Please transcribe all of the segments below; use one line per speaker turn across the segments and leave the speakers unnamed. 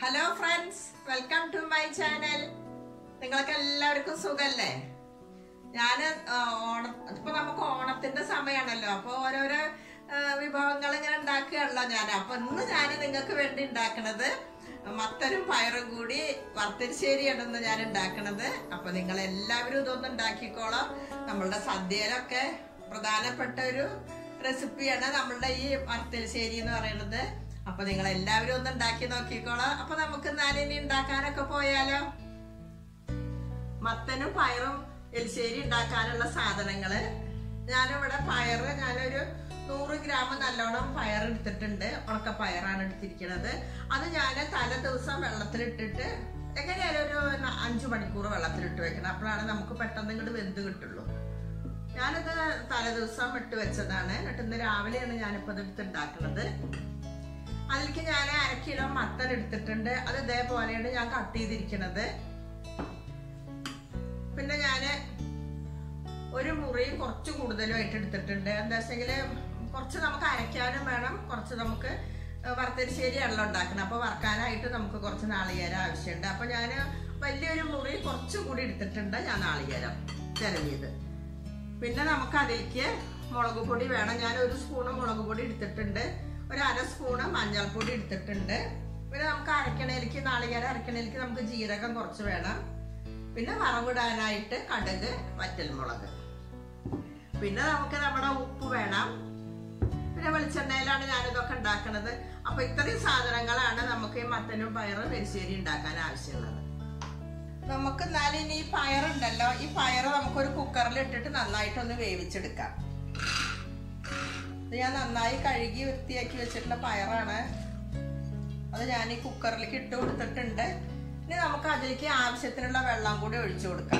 Hello friends welcome to my channel നിങ്ങൾക്ക് എല്ലാവർക്കും സുഖല്ലേ ഞാൻ ഓണം ഇപ്പൊ നമുക്ക് ഓണത്തിന്റെ സമയമാണല്ലോ അപ്പൊ ഓരോരോ ആ, വിഭവങ്ങൾ ഇങ്ങനെ ഉണ്ടാക്കുകയാണല്ലോ ഞാൻ അപ്പൊ ഇന്ന് ഞാൻ നിങ്ങൾക്ക് വേണ്ടി ഉണ്ടാക്കണത് മത്തനും പയറും കൂടി വറുത്തരിശ്ശേരിയാണ് ഇന്ന് ഞാൻ ഉണ്ടാക്കണത് അപ്പൊ നിങ്ങൾ എല്ലാവരും ഇതൊന്ന് ഉണ്ടാക്കിക്കോളാം നമ്മളുടെ സദ്യയിലൊക്കെ പ്രധാനപ്പെട്ട ഒരു റെസിപ്പിയാണ് നമ്മളുടെ ഈ വറുത്തരിശ്ശേരി എന്ന് പറയുന്നത് അപ്പൊ നിങ്ങൾ എല്ലാവരും ഒന്ന് ഉണ്ടാക്കി നോക്കിക്കോളാം അപ്പൊ നമുക്ക് നാലിനി ഉണ്ടാക്കാനൊക്കെ പോയാലോ മത്തനും പയറും എലിശ്ശേരി ഉണ്ടാക്കാനുള്ള സാധനങ്ങള് ഞാനിവിടെ പയറ് ഞാനൊരു നൂറ് ഗ്രാം നല്ലോണം പയർ എടുത്തിട്ടുണ്ട് ഉണക്ക പയറാണ് എടുത്തിരിക്കുന്നത് അത് ഞാൻ തല ദിവസം വെള്ളത്തിലിട്ടിട്ട് എങ്ങനെയായാലും ഒരു ന- അഞ്ച് മണിക്കൂർ വെള്ളത്തിലിട്ട് വെക്കണം അപ്പോഴാണ് നമുക്ക് പെട്ടെന്ന് ഇങ്ങോട്ട് വെന്ത് കിട്ടുള്ളൂ ഞാനിത് തലേ ദിവസം ഇട്ട് വെച്ചതാണ് എന്നിട്ട് ഇന്ന് രാവിലെയാണ് ഞാനിപ്പോൾ ഇത് എടുത്ത് ഉണ്ടാക്കുന്നത് അതിലേക്ക് ഞാൻ അര കിലോ മത്തൻ എടുത്തിട്ടുണ്ട് അത് ഇതേപോലെയാണ് ഞാൻ കട്ട് ചെയ്തിരിക്കുന്നത് പിന്നെ ഞാന് ഒരു മുറി കുറച്ച് കൂടുതലുമായിട്ട് എടുത്തിട്ടുണ്ട് എന്താ വെച്ചെങ്കിൽ കുറച്ച് നമുക്ക് അരയ്ക്കാനും വേണം കുറച്ച് നമുക്ക് വറുത്തരിശ്ശേരിയാണല്ലോ ഉണ്ടാക്കുന്നത് അപ്പോൾ വറക്കാനായിട്ട് നമുക്ക് കുറച്ച് നാളികേരം ആവശ്യമുണ്ട് അപ്പോൾ ഞാൻ വലിയൊരു മുറി കുറച്ച് കൂടി എടുത്തിട്ടുണ്ട് ഞാൻ നാളികേരം ചിരവിയത് പിന്നെ നമുക്ക് അതിലേക്ക് മുളക് പൊടി വേണം ഞാൻ ഒരു സ്പൂണ് മുളക് പൊടി എടുത്തിട്ടുണ്ട് ഒരു അര സ്പൂണ് മഞ്ഞൾപ്പൊടി എടുത്തിട്ടുണ്ട് പിന്നെ നമുക്ക് അരക്കണയിലേക്ക് നാളികേരം അരക്കണയിലേക്ക് നമുക്ക് ജീരകം കുറച്ച് വേണം പിന്നെ വറവിടാനായിട്ട് കടുക് വറ്റൽമുളക് പിന്നെ നമുക്ക് നമ്മുടെ ഉപ്പ് വേണം പിന്നെ വെളിച്ചെണ്ണയിലാണ് ഞാനിതൊക്കെ ഉണ്ടാക്കുന്നത് അപ്പൊ ഇത്രയും സാധനങ്ങളാണ് നമുക്ക് ഈ മത്തനും പയറും എരിശ്ശേരി ഉണ്ടാക്കാൻ ആവശ്യമുള്ളത് നമുക്ക് എന്നാലും ഇനി ഈ പയറുണ്ടല്ലോ ഈ പയറ് നമുക്കൊരു കുക്കറിൽ ഇട്ടിട്ട് നന്നായിട്ടൊന്ന് വേവിച്ചെടുക്കാം ഇത് ഞാൻ നന്നായി കഴുകി വൃത്തിയാക്കി വെച്ചിട്ടുള്ള പയറാണ് അത് ഞാൻ ഈ കുക്കറിലേക്ക് ഇട്ട് കൊടുത്തിട്ടുണ്ട് ഇനി നമുക്ക് അതിലേക്ക് ആവശ്യത്തിനുള്ള വെള്ളം കൂടി ഒഴിച്ചു കൊടുക്കാം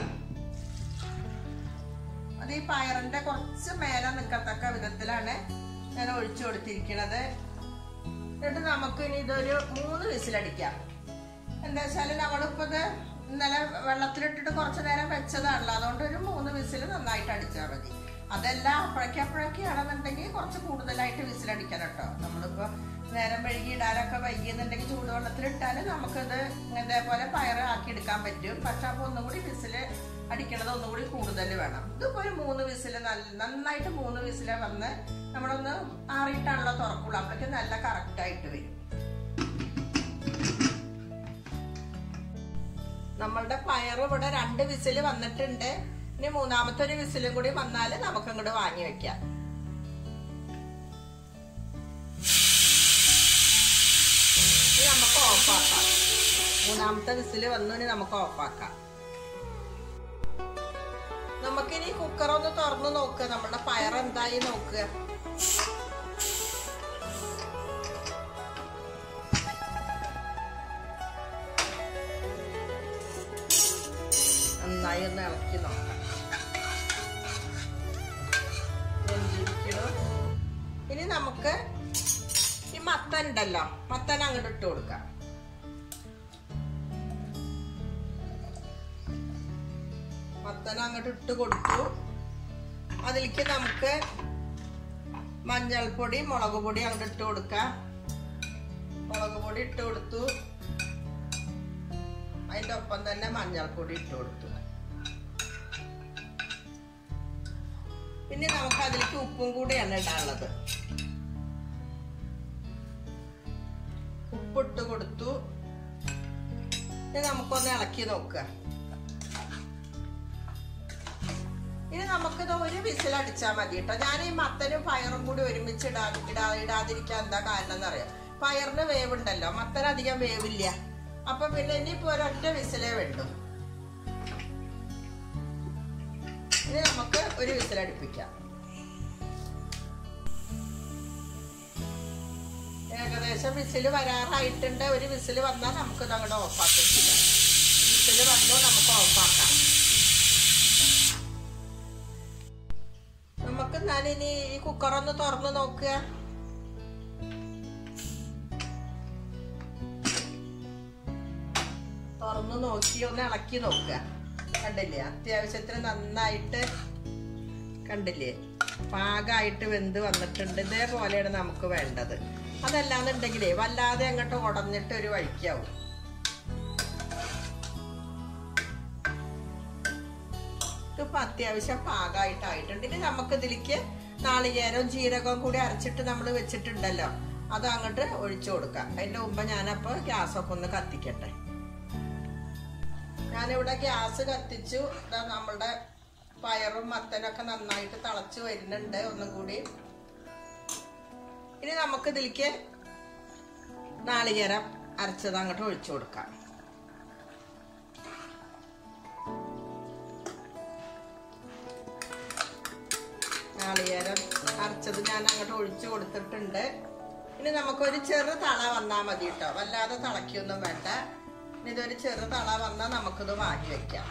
അത് ഈ പയറിന്റെ കുറച്ച് മേലെ നിൽക്കത്തക്ക വിധത്തിലാണ് ഞാൻ ഒഴിച്ചു കൊടുത്തിരിക്കുന്നത് എന്നിട്ട് നമുക്ക് ഇനി ഇതൊരു മൂന്ന് വിസിലടിക്കാം എന്താ വെച്ചാല് നമ്മളിപ്പോ ഇത് ഇന്നലെ വെള്ളത്തിലിട്ടിട്ട് കുറച്ചു നേരം വെച്ചതാണല്ലോ അതുകൊണ്ട് ഒരു മൂന്ന് വിസിൽ നന്നായിട്ട് അടിച്ചാൽ മതി അതല്ല അപ്പോഴേക്കും അപ്പോഴേക്കും ആണെന്നുണ്ടെങ്കിൽ കുറച്ച് കൂടുതലായിട്ട് വിസിലടിക്കണം കേട്ടോ നമ്മളിപ്പോ നേരം വൈകി ഇടാനൊക്കെ വൈകിയെന്നുണ്ടെങ്കിൽ ചൂടുവെള്ളത്തിലിട്ടാൽ നമുക്കത് ഇതേപോലെ പയറ് ആക്കി എടുക്കാൻ പറ്റും പക്ഷെ അപ്പൊ ഒന്നും കൂടി വിസില് അടിക്കണത് ഒന്നും കൂടി കൂടുതൽ വേണം ഇതിപ്പോ ഒരു മൂന്ന് വിസില് നല്ല നന്നായിട്ട് മൂന്ന് വിസില് വന്ന് നമ്മളൊന്ന് ആറിയിട്ടാണല്ലോ തുറക്കുള്ളൂ അപ്പോഴേക്കും നല്ല കറക്റ്റ് ആയിട്ട് വരും നമ്മളുടെ പയർ ഇവിടെ രണ്ട് വിസില് വന്നിട്ടുണ്ട് ഇനി മൂന്നാമത്തെ ഒരു വിസിലും കൂടി വന്നാല് നമുക്ക് അങ്ങോട്ട് വാങ്ങി വെക്കാം ഇനി നമുക്ക് ഓഫാക്കാം മൂന്നാമത്തെ വിസില് വന്നു ഇനി നമുക്ക് ഓഫാക്കാം നമുക്കിനി കുക്കർ ഒന്ന് തുറന്നു നോക്കുക നമ്മുടെ പയർ എന്തായി നോക്കുക നന്നായി ഒന്ന് ഇളക്കി നോക്കാം വെന്തിരിക്കണു. ഇനി നമുക്ക് ഈ മത്തൻ ഉണ്ടല്ലോ മത്തൻ അങ്ങോട്ട് ഇട്ട് കൊടുക്കാം മത്തൻ അങ്ങോട്ട് ഇട്ട് കൊടുത്തു അതിലേക്ക് നമുക്ക് മഞ്ഞൾപ്പൊടി മുളക് പൊടി അങ്ങോട്ട് ഇട്ട് കൊടുക്കാം മുളക് പൊടി ഇട്ട് കൊടുത്തു അതിന്റെ ഒപ്പം തന്നെ മഞ്ഞൾപ്പൊടി ഇട്ട് കൊടുത്തു പിന്നെ നമുക്ക് അതിലേക്ക് ഉപ്പും കൂടിയാണ് ഇടാനുള്ളത് ഉപ്പിട്ട് കൊടുത്തു ഇനി നമുക്കൊന്ന് ഇളക്കി നോക്കുക ഇനി നമുക്കിത് ഒരു വിസിൽ അടിച്ചാൽ മതി കേട്ടോ ഞാൻ ഈ മത്തനും പയറും കൂടി ഒരുമിച്ച് ഇടാ ഇടാ ഇടാതിരിക്കാൻ എന്താ കാരണം എന്നറിയാം പയറിന് വേവുണ്ടല്ലോ മത്തൻ അധികം വേവില്ല അപ്പൊ പിന്നെ ഇനിയിപ്പോ ഒരൊറ്റ വിസിലേ വേണ്ടു ഇനി നമുക്ക് ഒരു വിസിലടുപ്പിക്കാം ഏകദേശം വിസിൽ വരാറായിട്ടുണ്ട് ഒരു വിസിൽ വന്നാൽ നമുക്ക് ഇത് അങ്ങോട്ട് ഓഫാക്കില്ല വിസിൽ വന്നു നമുക്ക് ഓഫാക്കാം നമുക്ക് ഞാനിനി ഈ കുക്കർ ഒന്ന് തുറന്നു നോക്കുക തുറന്നു നോക്കി ഒന്ന് ഇളക്കി നോക്കുക കണ്ടില്ലേ അത്യാവശ്യത്തിന് നന്നായിട്ട് കണ്ടില്ലേ പാകമായിട്ട് വെന്ത് വന്നിട്ടുണ്ട് ഇതേപോലെയാണ് നമുക്ക് വേണ്ടത് അതല്ലാന്നുണ്ടെങ്കിലേ വല്ലാതെ അങ്ങോട്ട് ഉടഞ്ഞിട്ട് ഒരു വഴിക്കാവും ഇതിപ്പോ അത്യാവശ്യം പാകമായിട്ടായിട്ടുണ്ട് ഇനി നമുക്ക് ഇതിലേക്ക് നാളികേരവും ജീരകവും കൂടി അരച്ചിട്ട് നമ്മൾ വെച്ചിട്ടുണ്ടല്ലോ അത് അങ്ങോട്ട് ഒഴിച്ചു കൊടുക്കാം അതിന്റെ മുമ്പ് ഞാനപ്പോ ഗ്യാസൊക്കെ ഒന്ന് കത്തിക്കട്ടെ ഞാനിവിടെ ഗ്യാസ് കത്തിച്ചു ഇതാ നമ്മളുടെ പയറും മത്തനൊക്കെ നന്നായിട്ട് തിളച്ച് വരുന്നുണ്ട് ഒന്നും കൂടി ഇനി നമുക്ക് ഇതിലേക്ക് നാളികേരം അരച്ചത് അങ്ങോട്ട് ഒഴിച്ചു കൊടുക്കാം നാളികേരം അരച്ചത് ഞാൻ അങ്ങോട്ട് ഒഴിച്ചു കൊടുത്തിട്ടുണ്ട് ഇനി നമുക്കൊരു ചെറു തള വന്നാൽ മതി കേട്ടോ വല്ലാതെ തിളക്കൊന്നും വേണ്ട ഇനി ഇതൊരു ചെറു തള വന്നാൽ നമുക്കിത് വാങ്ങി വെക്കാം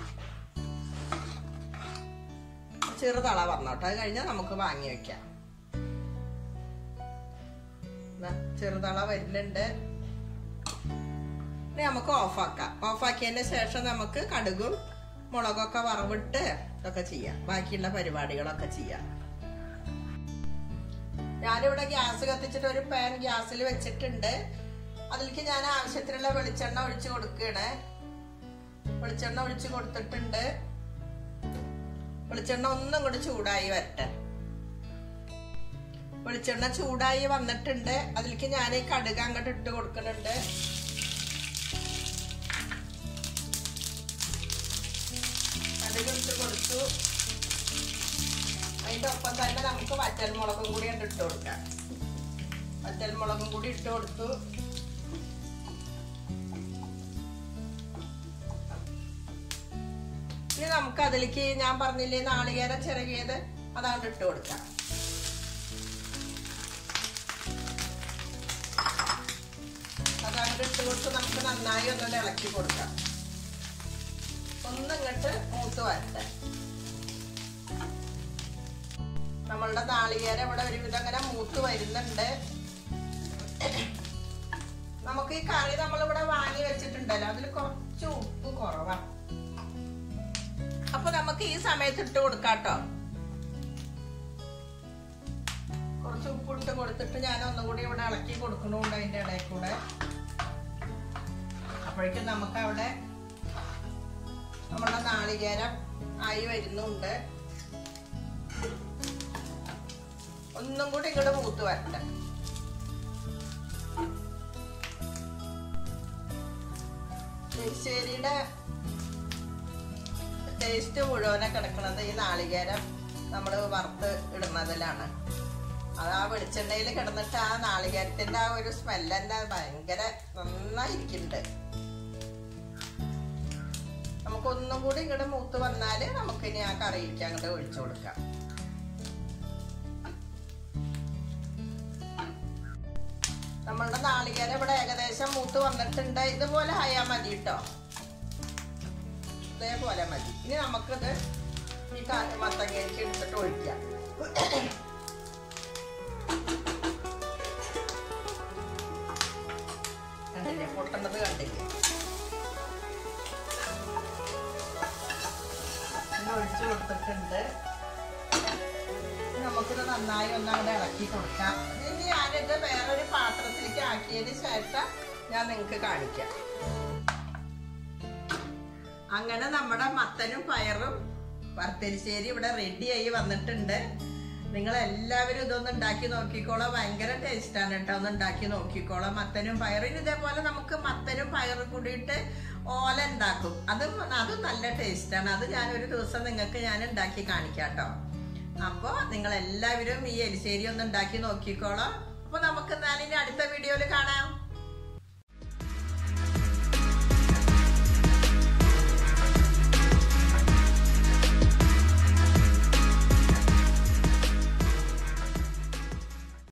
ചെറു തള വന്നോട്ടോ അത് കഴിഞ്ഞാൽ നമുക്ക് വാങ്ങി വെക്കാം ദാ ചെറുതള വരുന്നുണ്ട് ഇനി നമുക്ക് ഓഫാക്കാം ഓഫാക്കിയതിന് ശേഷം നമുക്ക് കടുകും മുളകൊക്കെ വറവിട്ട് ഇതൊക്കെ ചെയ്യാം ബാക്കിയുള്ള പരിപാടികളൊക്കെ ചെയ്യാം ഞാനിവിടെ ഗ്യാസ് കത്തിച്ചിട്ട് ഒരു പാൻ ഗ്യാസിൽ വെച്ചിട്ടുണ്ട് അതിലേക്ക് ഞാൻ ആവശ്യത്തിനുള്ള വെളിച്ചെണ്ണ ഒഴിച്ചു കൊടുക്കുകയാണ് വെളിച്ചെണ്ണ ഒഴിച്ചു കൊടുത്തിട്ടുണ്ട് വെളിച്ചെണ്ണ ഒന്നും കൂടി ചൂടായി വരട്ടെ വെളിച്ചെണ്ണ ചൂടായി വന്നിട്ടുണ്ട് അതിലേക്ക് ഞാൻ ഈ കടുക് അങ്ങോട്ട് ഇട്ട് കൊടുക്കുന്നുണ്ട് കടുക് ഇട്ട് കൊടുത്തു അതിന്റെ ഒപ്പം തന്നെ നമുക്ക് വറ്റൽമുളകും കൂടി അങ്ങട് ഇട്ട് കൊടുക്കാം വറ്റൽമുളകും കൂടി ഇട്ട് കൊടുത്തു ഇനി നമുക്ക് അതിലേക്ക് ഞാൻ പറഞ്ഞില്ലേ നാളികേരം ചിറകിയത് അതങ്ങോട്ട് ഇട്ട് കൊടുക്കാം അതങ്ങോട്ട് ഇട്ട് കൊടുത്ത് നമുക്ക് നന്നായി ഒന്നുകൂടെ ഇളക്കി കൊടുക്കാം ഒന്നിങ്ങോട്ട് മൂത്ത് വരട്ടെ നമ്മളുടെ നാളികേരം ഇവിടെ ഒരുവിധം അങ്ങനെ മൂത്ത് വരുന്നുണ്ട് നമുക്ക് ഈ കറി നമ്മളിവിടെ വാങ്ങി വെച്ചിട്ടുണ്ടല്ലോ അതിൽ കുറച്ച് ഉപ്പ് കുറവാണ് അപ്പൊ നമുക്ക് ഈ സമയത്ത് ഇട്ട് കൊടുക്കാട്ടോ കുറച്ച് ഉപ്പ് ഇട്ട് കൊടുത്തിട്ട് ഞാൻ ഒന്നുകൂടി ഇവിടെ ഇളക്കി കൊടുക്കണുണ്ട് അതിന്റെ ഇടയിൽ കൂടെ അപ്പോഴേക്കും നമുക്ക് അവിടെ നമ്മുടെ നാളികേരം ആയി വരുന്നുണ്ട് ഒന്നും കൂടി ഇങ്ങോട്ട് മൂത്ത് വരട്ടെ എരിശ്ശേരിയുടെ ടേസ്റ്റ് മുഴുവനെ കിടക്കുന്നത് ഈ നാളികേരം നമ്മൾ വറുത്ത് ഇടുന്നതിലാണ് അത് ആ വെളിച്ചെണ്ണയിൽ കിടന്നിട്ട് ആ നാളികേരത്തിന്റെ ആ ഒരു സ്മെല്ല് തന്നെ ഭയങ്കര നന്നായിരിക്കുന്നുണ്ട് നമുക്ക് ഒന്നും കൂടി ഇങ്ങോട്ട് മൂത്ത് വന്നാല് നമുക്ക് ഇനി ആ കറിയിലേക്ക് അങ്ങോട്ട് ഒഴിച്ചു കൊടുക്കാം നമ്മളുടെ നാളികേരം ഇവിടെ ഏകദേശം മൂത്ത് വന്നിട്ടുണ്ട് ഇതുപോലെ ആയാൽ മതി കേട്ടോ ഇതേപോലെ മതി ഇനി നമുക്കിത് ഈ കാ- മത്തങ്ങയ്ക്ക് എടുത്തിട്ട് ഒഴിക്കാം കണ്ടില്ലേ പൊട്ടുന്നത് കണ്ടില്ലേ ഇങ്ങനെ ഒഴിച്ചു കൊടുത്തിട്ടുണ്ട് ഇനി നമുക്കിത് നന്നായി ഒന്ന് അവിടെ ഇളക്കി കൊടുക്കാം ഇനി ഞാനിത് വേറൊരു പാത്രത്തിലേക്ക് ആക്കിയതിന് ശേഷം ഞാൻ നിങ്ങൾക്ക് കാണിക്കാം അങ്ങനെ നമ്മുടെ മത്തനും പയറും വറുത്തരിശ്ശേരി ഇവിടെ റെഡിയായി വന്നിട്ടുണ്ട് നിങ്ങൾ എല്ലാവരും ഇതൊന്ന് ഉണ്ടാക്കി നോക്കിക്കോളാം ഭയങ്കര ടേസ്റ്റാണ് കേട്ടോ ഒന്ന് ഉണ്ടാക്കി നോക്കിക്കോളാം മത്തനും പയറും ഇനി ഇതേപോലെ നമുക്ക് മത്തനും പയറും കൂടിയിട്ട് ഓല ഉണ്ടാക്കും അതും അതും നല്ല ടേസ്റ്റാണ് അത് ഞാൻ ഒരു ദിവസം നിങ്ങൾക്ക് ഞാൻ ഉണ്ടാക്കി കാണിക്കാം കേട്ടോ അപ്പോൾ നിങ്ങൾ എല്ലാവരും ഈ എലിശ്ശേരി ഒന്ന് ഉണ്ടാക്കി നോക്കിക്കോളാം അപ്പോൾ നമുക്ക് എന്നാലും ഇനി അടുത്ത